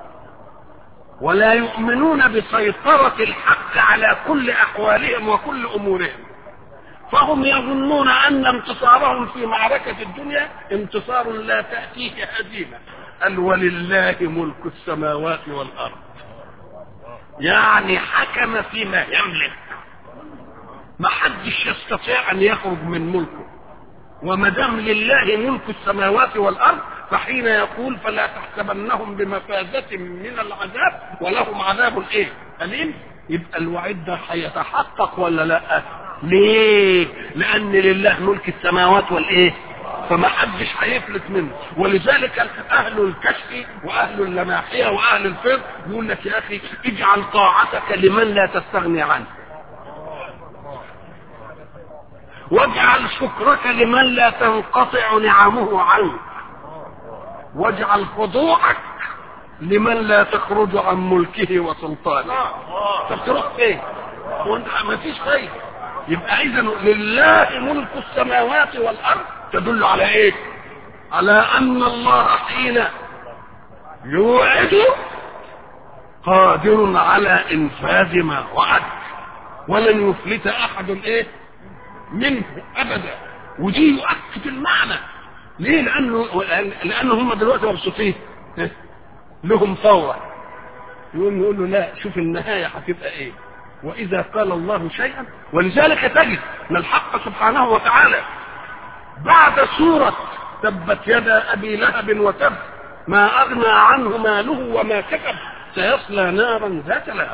ولا يؤمنون بسيطرة الحق على كل أحوالهم وكل أمورهم فهم يظنون أن انتصارهم في معركة الدنيا انتصار لا تأتيه هزيمة قال ولله ملك السماوات والأرض يعني حكم فيما يملك ما حدش يستطيع أن يخرج من ملكه وما دام لله ملك السماوات والأرض فحين يقول فلا تحسبنهم بمفازة من العذاب ولهم عذاب ايه أليم يبقى الوعيد ده هيتحقق ولا لا ليه لأن لله ملك السماوات والإيه فما حدش هيفلت منه ولذلك أهل الكشف وأهل اللماحية وأهل الفقه يقول لك يا أخي اجعل طاعتك لمن لا تستغني عنه واجعل شكرك لمن لا تنقطع نعمه عنك واجعل خضوعك لمن لا تخرج عن ملكه وسلطانه طب تروح فين وانت ما فيش خير يبقى اذا لله ملك السماوات والارض تدل على ايه على ان الله حين يوعد قادر على انفاذ ما وعد ولن يفلت احد ايه منه ابدا ودي يؤكد المعنى ليه لانه لانه هم دلوقتي مبسوطين لهم ثوره يقول نقول له لا شوف النهايه هتبقى ايه واذا قال الله شيئا ولذلك تجد ان الحق سبحانه وتعالى بعد سوره تبت يدا ابي لهب وتب ما اغنى عنه ماله وما كسب سيصلى نارا ذات لهب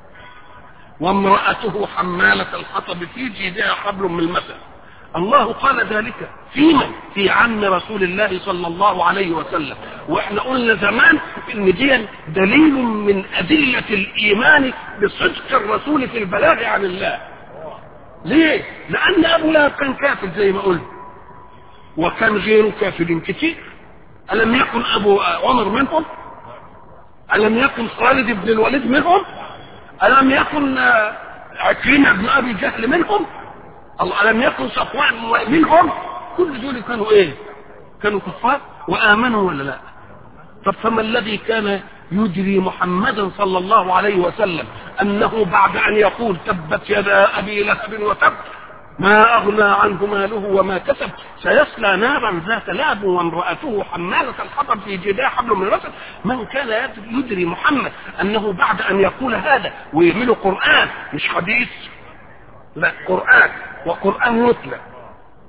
وامرأته حمالة الحطب في جيدها حبل من المثل الله قال ذلك في من في عم رسول الله صلى الله عليه وسلم واحنا قلنا زمان ان دي دليل من ادله الايمان بصدق الرسول في البلاغ عن الله ليه لان ابو لهب كان كافر زي ما قلنا وكان غيره كافر كتير الم يكن ابو عمر منهم الم يكن خالد بن الوليد منهم الم يكن عكرمه بن ابي جهل منهم ألم يكن صفوان منهم كل دول كانوا ايه كانوا كفار وامنوا ولا لا طب فما الذي كان يدري محمدا صلى الله عليه وسلم انه بعد ان يقول تبت يدا ابي لهب وتب ما اغنى عنه ماله وما كسب سيصلى نارا ذات لهب وامراته حماله الحطب في جداح حبل من الرسل من كان يدري محمد انه بعد ان يقول هذا ويعمله قران مش حديث لا قران وقرآن يتلى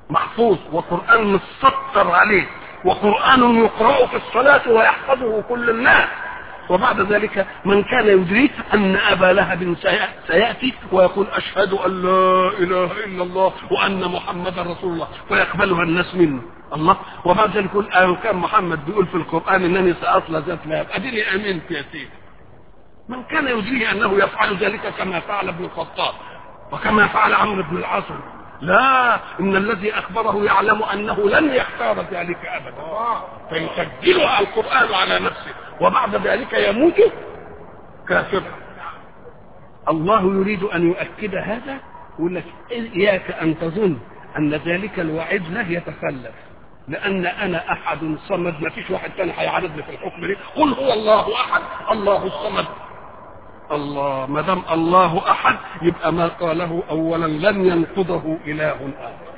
محفوظ وقرآن متسطر عليه وقرآن يقرأ في الصلاة ويحفظه كل الناس وبعد ذلك من كان يدرك أن أبا لهب سيأتي ويقول أشهد أن لا إله إلا الله وأن محمدا رسول الله ويقبلها الناس منه الله وبعد ذلك يقول أن كان محمد بيقول في القرآن إنني سأصل ذات لهب أديني آمنت يا سيدي من كان يدريه أنه يفعل ذلك كما فعل ابن الخطاب وكما فعل عمرو بن العاص لا ان الذي اخبره يعلم انه لن يختار ذلك ابدا فيسجلها القران على نفسه وبعد ذلك يموت كافرا الله يريد ان يؤكد هذا يقول لك اياك ان تظن ان ذلك الوعيد له يتخلف لان انا احد صمد ما فيش واحد ثاني هيعارضني في الحكم ده قل هو الله احد الله الصمد الله ما دام الله احد يبقى ما قاله اولا لن ينقضه اله اخر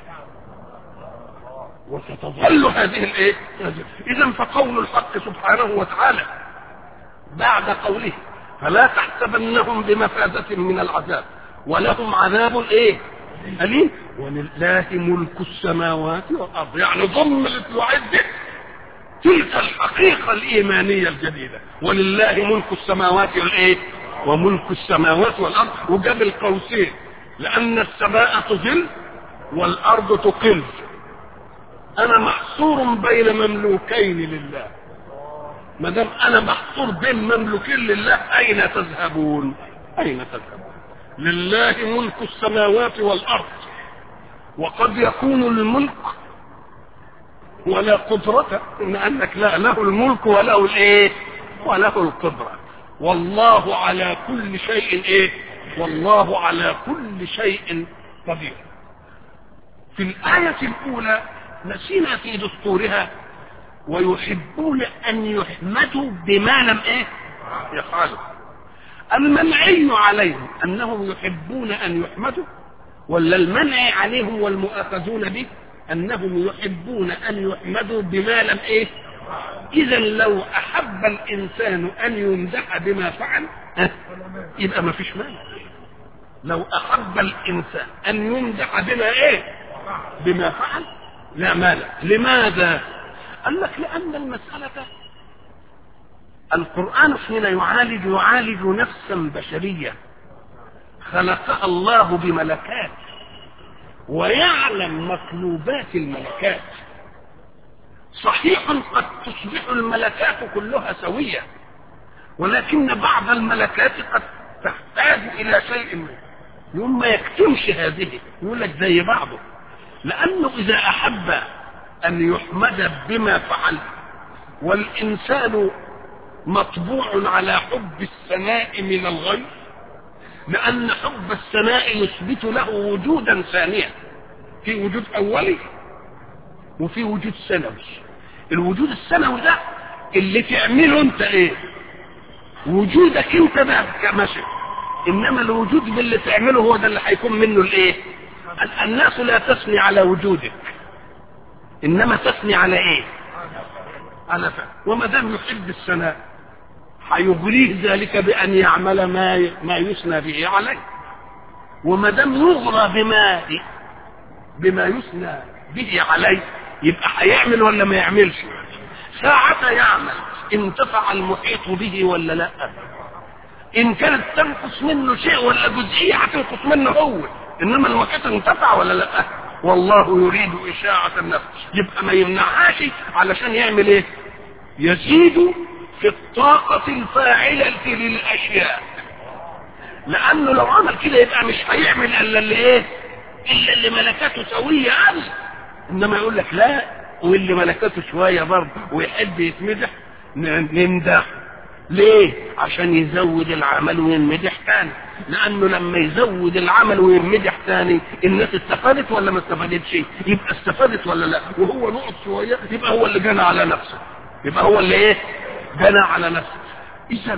وستظل هذه الايه اذا فقول الحق سبحانه وتعالى بعد قوله فلا تحسبنهم بمفازة من العذاب ولهم عذاب ايه أليم ولله ملك السماوات والأرض يعني ضم الوعد تلك الحقيقة الإيمانية الجديدة ولله ملك السماوات والإيه وملك السماوات والارض وجاب القوسين لان السماء تظل والارض تقل انا محصور بين مملوكين لله ما دام انا محصور بين مملوكين لله اين تذهبون اين تذهبون لله ملك السماوات والارض وقد يكون الملك ولا قدرة إن أنك لا له الملك وله الإيه؟ وله القدرة والله على كل شيء ايه والله على كل شيء قدير في الآية الأولى نسينا في دستورها ويحبون أن يحمدوا بما لم إيه يفعلوا المنعي عليهم أنهم يحبون أن يحمدوا ولا المنع عليهم والمؤاخذون به أنهم يحبون أن يحمدوا بما لم إيه اذا لو احب الانسان ان يمدح بما فعل يبقى ما فيش مانع لو احب الانسان ان يمدح بما ايه بما فعل لا مانع لماذا قال لك لان المساله القران حين يعالج يعالج نفسا بشريه خلقها الله بملكات ويعلم مطلوبات الملكات صحيح قد تصبح الملكات كلها سوية ولكن بعض الملكات قد تحتاج إلى شيء منه يوم ما يكتمش هذه يقول لك زي بعضه لأنه إذا أحب أن يحمد بما فعل والإنسان مطبوع على حب الثناء من الغير لأن حب الثناء يثبت له وجودا ثانيا في وجود أولي وفي وجود سنوي الوجود السنوي ده اللي تعمله انت ايه وجودك انت ده ماشي انما الوجود اللي تعمله هو ده اللي هيكون منه الايه الناس لا تثني على وجودك انما تثني على ايه على فعل وما دام يحب الثناء هيغريه ذلك بان يعمل ما ما يثنى به عليه وما دام يغرى بما بما يثنى به عليه يبقى هيعمل ولا ما يعملش ساعة يعمل انتفع المحيط به ولا لا ان كانت تنقص منه شيء ولا جزئية هتنقص منه هو انما المحيط انتفع ولا لا والله يريد اشاعة النفس يبقى ما يمنعهاش علشان يعمل ايه يزيد في الطاقة الفاعلة للاشياء لانه لو عمل كده يبقى مش هيعمل الا اللي ايه الا اللي ملكاته سوية قوي انما يقول لك لا واللي ملكته شوية برضه ويحب يتمدح نمدح ليه عشان يزود العمل وينمدح تاني لانه لما يزود العمل وينمدح تاني الناس استفادت ولا ما استفادتش يبقى استفادت ولا لا وهو نقط شوية يبقى هو اللي جنى على نفسه يبقى هو اللي ايه جنى على نفسه اذا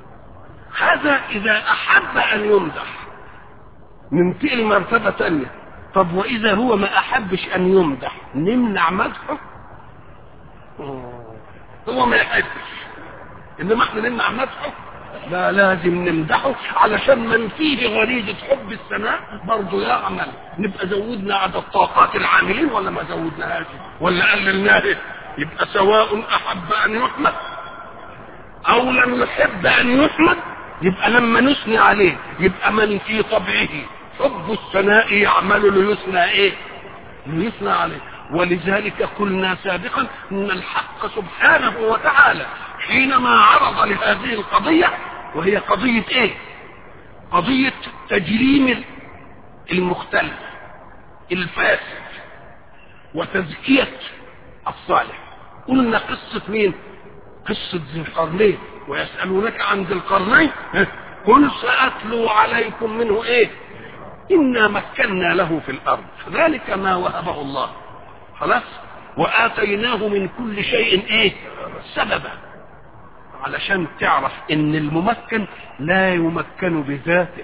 هذا اذا احب ان يمدح ننتقل مرتبة تانية طب واذا هو ما احبش ان يمدح نمنع مدحه هو ما يحبش انما احنا نمنع مدحه لا لازم نمدحه علشان من فيه غريزة حب الثناء برضه يعمل نبقى زودنا عدد طاقات العاملين ولا ما زودناهاش ولا قللناه يبقى سواء أحب أن يحمد أو لم يحب أن يحمد يبقى لما نثني عليه يبقى من في طبعه حب الثناء يعمل ليثنى ايه ليثنى عليه ولذلك قلنا سابقا ان الحق سبحانه وتعالى حينما عرض لهذه القضية وهي قضية ايه قضية تجريم المختلف الفاسد وتزكية الصالح قلنا قصة مين قصة ذي القرنين ويسألونك عن ذي القرنين قل سأتلو عليكم منه ايه إنا مكنا له في الأرض ذلك ما وهبه الله خلاص وآتيناه من كل شيء ايه سببا علشان تعرف ان الممكن لا يمكن بذاته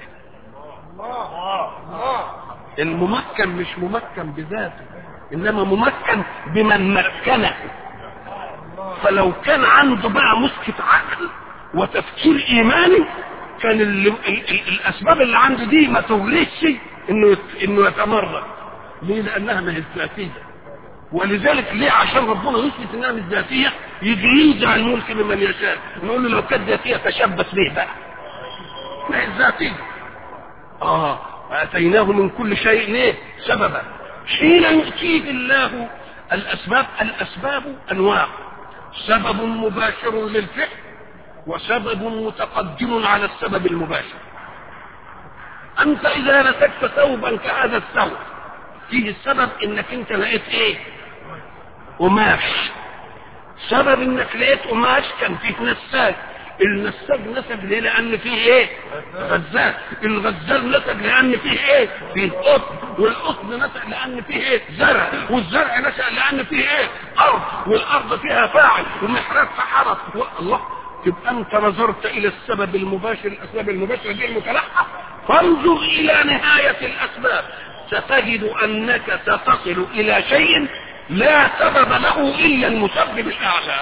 الممكن مش ممكن بذاته انما ممكن بمن مكنه فلو كان عنده بقى مسكة عقل وتفكير ايماني كان ال ال ال الاسباب اللي عنده دي ما تغليش انه انه يتمرد ليه لانها ما هي ذاتيه ولذلك ليه عشان ربنا يثبت انها مش ذاتيه يجي ينزع الملك لمن يشاء نقول له لو كانت ذاتيه تشبث ليه بقى ما هي ذاتيه اه اتيناه من كل شيء ايه سببا حين يؤتيه الله الاسباب الاسباب انواع سبب مباشر للفعل وسبب متقدم على السبب المباشر انت اذا نسكت ثوبا كهذا الثوب فيه السبب انك انت لقيت ايه قماش سبب انك لقيت قماش كان فيه نساج النساج نسج ليه لان فيه ايه غزال الغزال نسج لان فيه ايه فيه قطن والقطن نسج لان فيه ايه زرع والزرع نسج لان فيه ايه ارض والارض فيها فاعل ومحراب فحرس الله تبقى انت نظرت الى السبب المباشر الاسباب المباشره دي المتلحقه فانظر الى نهايه الاسباب ستجد انك ستصل الى شيء لا سبب له الا المسبب الاعلى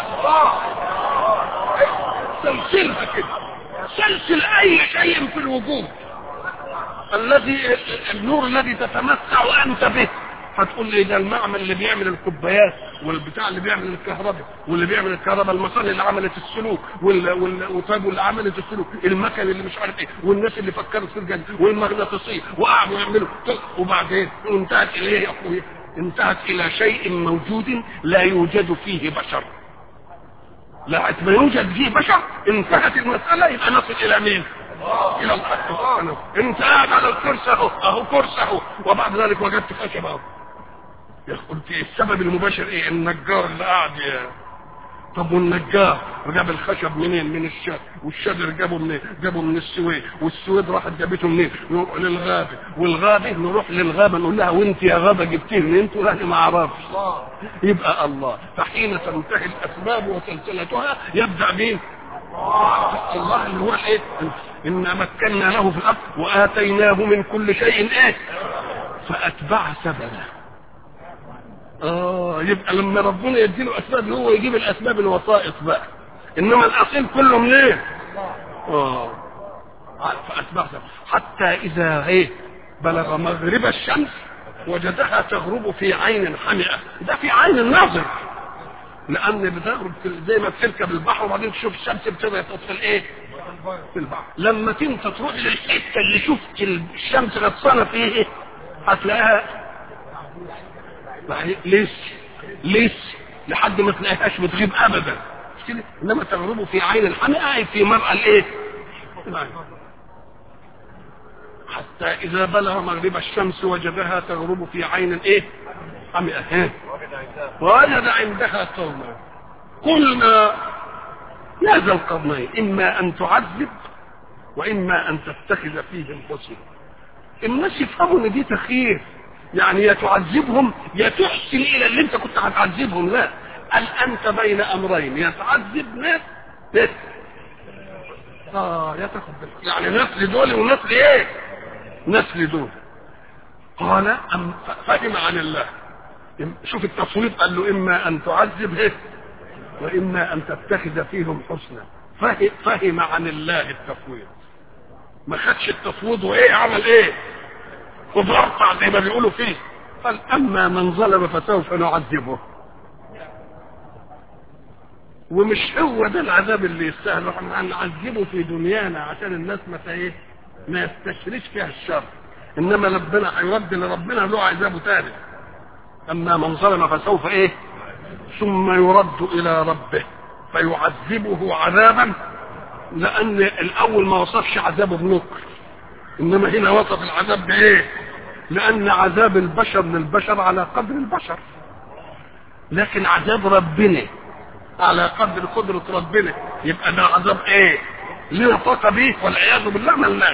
سلسلها كده سلسل اي شيء في الوجود الذي النور الذي تتمتع انت به هتقول لي ده المعمل اللي بيعمل الكوبايات والبتاع اللي بيعمل الكهرباء واللي بيعمل الكهرباء المصانع اللي عملت السلوك وال... وال... وطيب واللي عملت السلوك المكن اللي مش عارف ايه والناس اللي فكرت في الجنة والمغناطيسية وقعدوا يعملوا وبعدين انتهت الى ايه يا اخويا انتهت الى شيء موجود لا يوجد فيه بشر لا ما يوجد فيه بشر انتهت المسألة يبقى نصل الى مين الى الحق سبحانه انت قاعد على الكرسي اهو اهو كرسي اهو وبعد ذلك وجدت خشب اهو يا قلت ايه السبب المباشر ايه النجار اللي قاعد يا طب والنجار جاب الخشب منين من الشجر والشجر جابه منين جابه من السويد والسويد راحت جابته منين نروح للغابه والغابه نروح للغابه نقول لها وانت يا غابه جبتيه منين تقول انا ما اعرفش يبقى الله فحين تنتهي الاسباب وسلسلتها يبدا مين الله اللي هو ايه انا مكنا له في الارض واتيناه من كل شيء ايه فاتبع سببا اه يبقى لما ربنا يديله اسباب هو يجيب الاسباب الوسائط بقى انما الاصيل كله منين اه فاتبع سببا حتى اذا ايه بلغ مغرب الشمس وجدها تغرب في عين حمئه ده في عين الناظر لان بتغرب زي ما بتركب البحر وبعدين تشوف الشمس بتبقى في الايه في البحر لما انت تروح للحته اللي شفت الشمس غطسانه فيه هتلاقيها لسه لسه لحد ما تلاقيهاش بتغيب ابدا مش كده انما تغرب في عين الحمئه في مرأى الايه حتى اذا بلغ مغرب الشمس وجدها تغرب في عين الايه حمئه ووجد عندها قوما قلنا يا ذا القرنين اما ان تعذب واما ان تتخذ فيهم حسنا الناس يفهموا ان دي تخيير يعني يا تعذبهم يا تحسن الى اللي انت كنت هتعذبهم لا قال انت بين امرين يا تعذب ناس ناس اه يا تاخد يعني نسل دول ونسل ايه نسل دول قال أم فهم عن الله شوف التصويت قال له اما ان تعذب ايه واما ان تتخذ فيهم حسنا فهم, فهم عن الله التفويض ما خدش التفويض وايه عمل ايه وبرطع زي ما بيقولوا فيه قال اما من ظلم فسوف نعذبه ومش هو ده العذاب اللي يستاهل احنا نعذبه في دنيانا عشان الناس ما ايه ما يستشريش فيها الشر انما ربنا هيرد لربنا له عذابه تاني اما من ظلم فسوف ايه ثم يرد الى ربه فيعذبه عذابا لان الاول ما وصفش عذابه بنكر انما هنا وصف العذاب بايه لان عذاب البشر للبشر على قدر البشر لكن عذاب ربنا على قدر قدرة ربنا يبقى ده عذاب ايه لنا طاقة به والعياذ بالله ملناش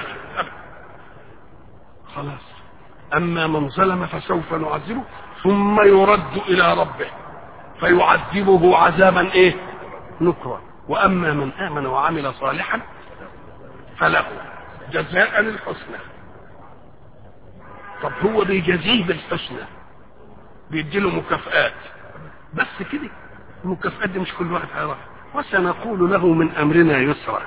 خلاص اما من ظلم فسوف نعذبه ثم يرد الى ربه فيعذبه عذابا ايه نكرا واما من امن وعمل صالحا فله جزاء الحسنى طب هو بيجازيه بالحسنى بيديله مكافآت بس كده المكافآت دي مش كل واحد هيعرفها وسنقول له من امرنا يسرا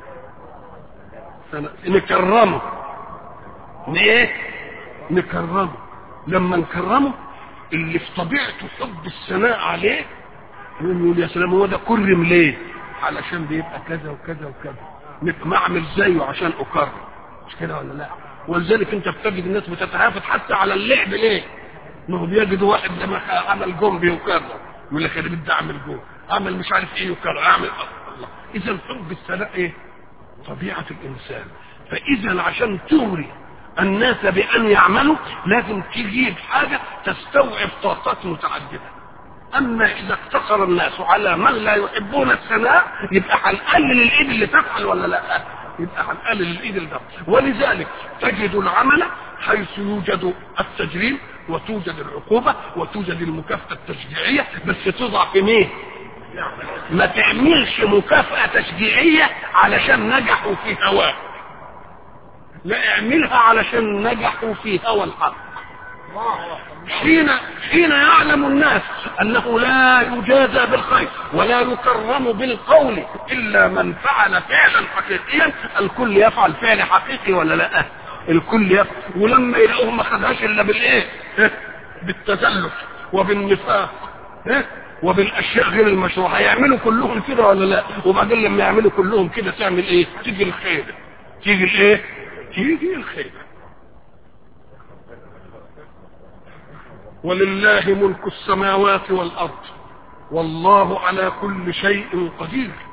سن... نكرمه ايه نكرمه لما نكرمه اللي في طبيعته حب الثناء عليه يقول يا سلام هو ده كرم ليه علشان بيبقى كذا وكذا وكذا ما اعمل زيه عشان اكرم مش كده ولا لا ولذلك انت بتجد الناس بتتهافت حتى على اللعب ليه ما هو بيجدوا واحد لما عمل جون بيكرر يقول لك انا بدي اعمل جون اعمل مش عارف ايه يكرر اعمل الله اذا حب الثناء ايه طبيعه الانسان فاذا عشان تغري الناس بان يعملوا لازم تجيب حاجه تستوعب طاقات متعدده اما اذا اقتصر الناس على من لا يحبون الثناء يبقى هنقلل الايد اللي تفعل ولا لا يبقى هنقلل الايد اللي تفعل ولذلك تجد العمل حيث يوجد التجريم وتوجد العقوبه وتوجد المكافاه التشجيعيه بس تضع في مين ما تعملش مكافاه تشجيعيه علشان نجحوا في هواه لا اعملها علشان نجحوا في هوى الحق حين حين يعلم الناس انه لا يجازى بالخير ولا يكرم بالقول الا من فعل فعلا حقيقيا الكل يفعل فعل حقيقي ولا لا الكل يفعل ولما يلاقوه ما خدهاش الا بالايه بالتزلف وبالنفاق وبالاشياء غير المشروعه هيعملوا كلهم كده ولا لا وبعدين لما يعملوا كلهم كده تعمل ايه تيجي الخير تيجي الايه تيجي الخير ولله ملك السماوات والارض والله على كل شيء قدير